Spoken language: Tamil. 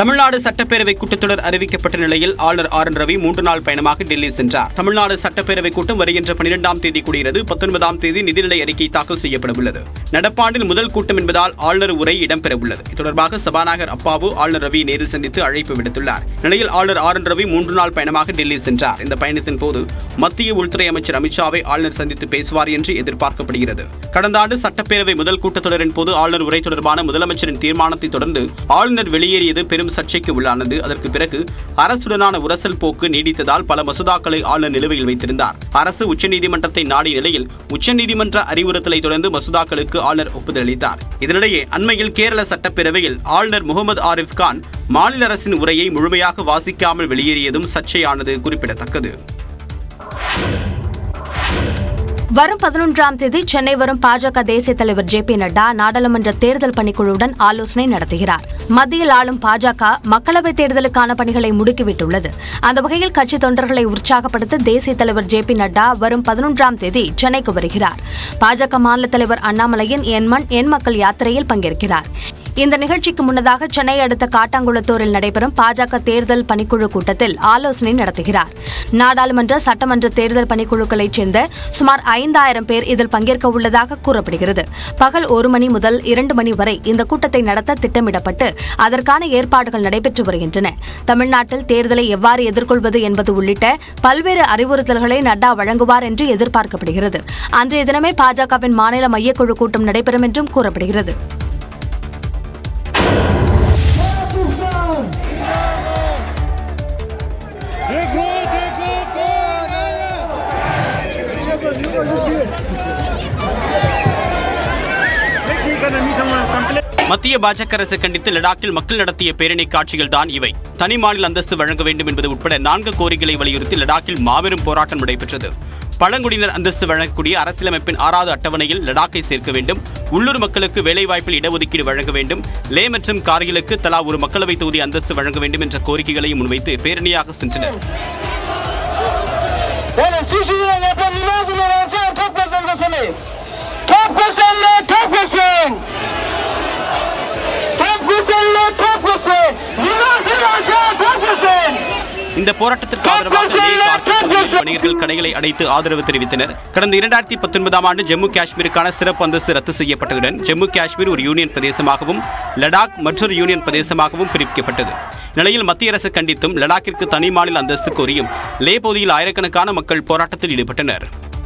தமிழ்நாடு சட்டப்பேரவை கூட்டத்தொடர் அறிவிக்கப்பட்ட நிலையில் ஆளுநர் ஆர் என் ரவி மூன்று நாள் பயணமாக டெல்லி சென்றார் தமிழ்நாடு சட்டப்பேரவை கூட்டம் வருகின்ற பனிரெண்டாம் தேதி கூடுகிறது பத்தொன்பதாம் தேதி நிதிநிலை அறிக்கை தாக்கல் செய்யப்பட உள்ளது நடப்பாண்டில் முதல் கூட்டம் என்பதால் ஆளுநர் உரை இடம்பெறவுள்ளது இது தொடர்பாக சபாநாயகர் அப்பாவு ஆளுநர் ரவி நேரில் சந்தித்து அழைப்பு விடுத்துள்ளார் நிலையில் ஆளுநர் ஆர் என் ரவி மூன்று நாள் பயணமாக டெல்லி சென்றார் இந்த பயணத்தின் போது மத்திய உள்துறை அமைச்சர் அமித்ஷாவை ஆளுநர் சந்தித்து பேசுவார் என்று எதிர்பார்க்கப்படுகிறது கடந்த ஆண்டு சட்டப்பேரவை முதல் கூட்டத்தொடரின் போது ஆளுநர் உரை தொடர்பான முதலமைச்சரின் தீர்மானத்தை தொடர்ந்து ஆளுநர் வெளியேறியது பெரும் சர்ச்சைக்கு உள்ளானது அதற்கு பிறகு அரசுடனான உரசல் போக்கு நீடித்ததால் பல மசோதாக்களை ஆளுநர் நிலுவையில் வைத்திருந்தார் அரசு உச்சநீதிமன்றத்தை நாடிய நிலையில் உச்சநீதிமன்ற அறிவுறுத்தலை தொடர்ந்து மசோதாக்களுக்கு ஆளுநர் ஒப்புதல் அளித்தார் இதனிடையே அண்மையில் கேரள சட்டப்பேரவையில் ஆளுநர் முகமது ஆரிஃப் கான் மாநில அரசின் உரையை முழுமையாக வாசிக்காமல் வெளியேறியதும் சர்ச்சையானது குறிப்பிடத்தக்கது வரும் பதினொன்றாம் தேதி சென்னை வரும் பாஜக தேசிய தலைவர் ஜே பி நட்டா நாடாளுமன்ற தேர்தல் பணிக்குழுவுடன் ஆலோசனை நடத்துகிறார் மத்தியில் ஆளும் பாஜக மக்களவைத் தேர்தலுக்கான பணிகளை முடுக்கிவிட்டுள்ளது அந்த வகையில் கட்சி தொண்டர்களை உற்சாகப்படுத்த தேசிய தலைவர் ஜே பி நட்டா வரும் பதினொன்றாம் தேதி சென்னைக்கு வருகிறார் பாஜக மாநில தலைவர் அண்ணாமலையின் என் மண் என் மக்கள் யாத்திரையில் பங்கேற்கிறார் இந்த நிகழ்ச்சிக்கு முன்னதாக சென்னை அடுத்த காட்டாங்குளத்தூரில் நடைபெறும் பாஜக தேர்தல் பணிக்குழு கூட்டத்தில் ஆலோசனை நடத்துகிறார் நாடாளுமன்ற சட்டமன்ற தேர்தல் பணிக்குழுக்களைச் சேர்ந்த சுமார் ஐந்தாயிரம் பேர் இதில் பங்கேற்க உள்ளதாக கூறப்படுகிறது பகல் ஒரு மணி முதல் இரண்டு மணி வரை இந்த கூட்டத்தை நடத்த திட்டமிடப்பட்டு அதற்கான ஏற்பாடுகள் நடைபெற்று வருகின்றன தமிழ்நாட்டில் தேர்தலை எவ்வாறு எதிர்கொள்வது என்பது உள்ளிட்ட பல்வேறு அறிவுறுத்தல்களை நட்டா வழங்குவார் என்று எதிர்பார்க்கப்படுகிறது அன்றைய தினமே பாஜகவின் மாநில மையக்குழு கூட்டம் நடைபெறும் என்றும் கூறப்படுகிறது மத்திய பாஜக அரசு கண்டித்து லடாக்கில் மக்கள் நடத்திய பேரணி காட்சிகள் தான் இவை தனி மாநில அந்தஸ்து வழங்க வேண்டும் என்பது உட்பட நான்கு கோரிக்கைகளை வலியுறுத்தி லடாக்கில் மாபெரும் போராட்டம் நடைபெற்றது பழங்குடியினர் அந்தஸ்து வழங்கக்கூடிய அரசியலமைப்பின் ஆறாவது அட்டவணையில் லடாக்கை சேர்க்க வேண்டும் உள்ளூர் மக்களுக்கு வேலைவாய்ப்பில் இடஒதுக்கீடு வழங்க வேண்டும் லே மற்றும் கார்கிலுக்கு தலா ஒரு மக்களவை தொகுதி அந்தஸ்து வழங்க வேண்டும் என்ற கோரிக்கைகளையும் முன்வைத்து பேரணியாக சென்றனர் Oğlum siz sizin yapan lazımlar alsan toplasın kasını. Toplasın lan toplasın. Toplasın lan toplasın. Limazın alsan toplasın. இந்த போராட்டத்திற்கு ஆதரவாக லே கார்கில் பகுதியில் வணிகர்கள் கடைகளை அடைத்து ஆதரவு தெரிவித்தனர் கடந்த இரண்டாயிரத்தி பத்தொன்பதாம் ஆண்டு ஜம்மு காஷ்மீருக்கான சிறப்பு அந்தஸ்து ரத்து செய்யப்பட்டதுடன் ஜம்மு காஷ்மீர் ஒரு யூனியன் பிரதேசமாகவும் லடாக் மற்றொரு யூனியன் பிரதேசமாகவும் பிரிக்கப்பட்டது நிலையில் மத்திய அரசு கண்டித்தும் லடாக்கிற்கு தனி மாநில அந்தஸ்து கோரியும் லே பகுதியில் ஆயிரக்கணக்கான மக்கள் போராட்டத்தில் ஈடுபட்டனர்